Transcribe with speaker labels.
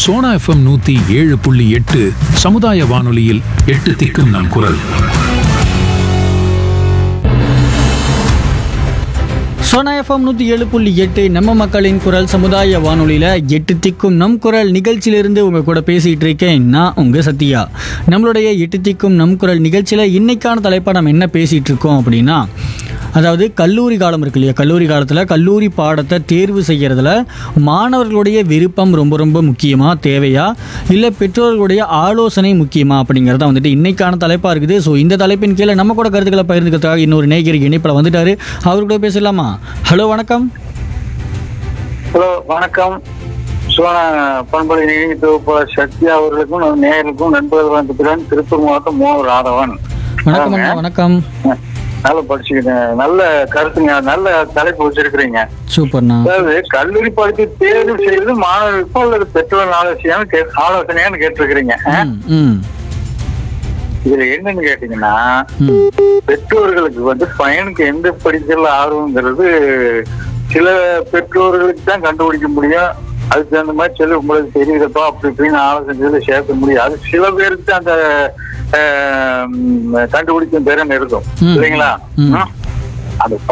Speaker 1: Sona FM நூத்தி ஏழு புள்ளி எட்டு சமுதாய வானொலியில் எட்டு திக்கும் நம் குரல்
Speaker 2: சோனா எஃப்எம் நூற்றி ஏழு புள்ளி எட்டு நம்ம மக்களின் குரல் சமுதாய வானொலியில் எட்டு திக்கும் நம் குரல் நிகழ்ச்சியிலிருந்து உங்கள் கூட பேசிகிட்டு இருக்கேன் நான் உங்கள் சத்யா நம்மளுடைய எட்டு திக்கும் நம் குரல் நிகழ்ச்சியில் இன்னைக்கான தலைப்பா நம்ம என்ன பேசிகிட்டு இருக்கோம் அப்படின்னா அதாவது கல்லூரி காலம் இருக்கு இல்லையா கல்லூரி காலத்தில் கல்லூரி பாடத்தை தேர்வு செய்கிறதுல மாணவர்களுடைய விருப்பம் ரொம்ப ரொம்ப முக்கியமாக தேவையா இல்லை பெற்றோர்களுடைய ஆலோசனை முக்கியமா அப்படிங்கிறத வந்துட்டு இன்னைக்கான தலைப்பாக இருக்குது ஸோ இந்த தலைப்பின் கீழே நம்ம கூட கருத்துக்களை பகிர்ந்துக்கிறதுக்காக இன்னொரு நேயர் இணைப்பில் வந்துட்டாரு அவர் கூட பேசலாமா ஹலோ வணக்கம்
Speaker 3: ஹலோ வணக்கம் சோனா பண்பலை நிகழ்ச்சி தொகுப்பாளர் சத்யா அவர்களுக்கும் நம் நேயருக்கும் நண்பர்கள் வந்துக்கிறேன் திருப்பூர் மாவட்டம் மோ ராதவன்
Speaker 2: வணக்கம் அண்ணா வணக்கம்
Speaker 3: நல்லா படிச்சுக்கிட்டேன் நல்ல கருத்துங்க நல்ல தலைப்பு வச்சிருக்கிறீங்க
Speaker 2: சூப்பர்ண்ணா
Speaker 3: அதாவது கல்லூரி படிப்பு தேர்வு செய்வது மாணவர்களுக்கும் அல்லது பெற்றோர் ஆலோசனையான்னு கே ஆலோசனையான்னு கேட்டிருக்கிறீங்க
Speaker 2: ம் ம்
Speaker 3: இதுல என்னன்னு கேட்டீங்கன்னா
Speaker 2: ம்
Speaker 3: பெற்றோர்களுக்கு வந்து பையனுக்கு எந்த படிக்கிறதுல ஆர்வங்கிறது சில பெற்றோர்களுக்கு தான் கண்டுபிடிக்க முடியும் அதுக்கு தகுந்த மாதிரி சொல்லி உங்களுக்கு தெரியுதப்பா அப்படி இப்படின்னு ஆலோசனை சேர்க்க முடியும் அது சில பேருக்கு தான் அந்த ஆஹ், கண்டுபிடிக்கும் திறன் இருக்கும்
Speaker 2: ம்.
Speaker 3: இல்லைங்களா
Speaker 2: ம்.
Speaker 3: ம்? அந்த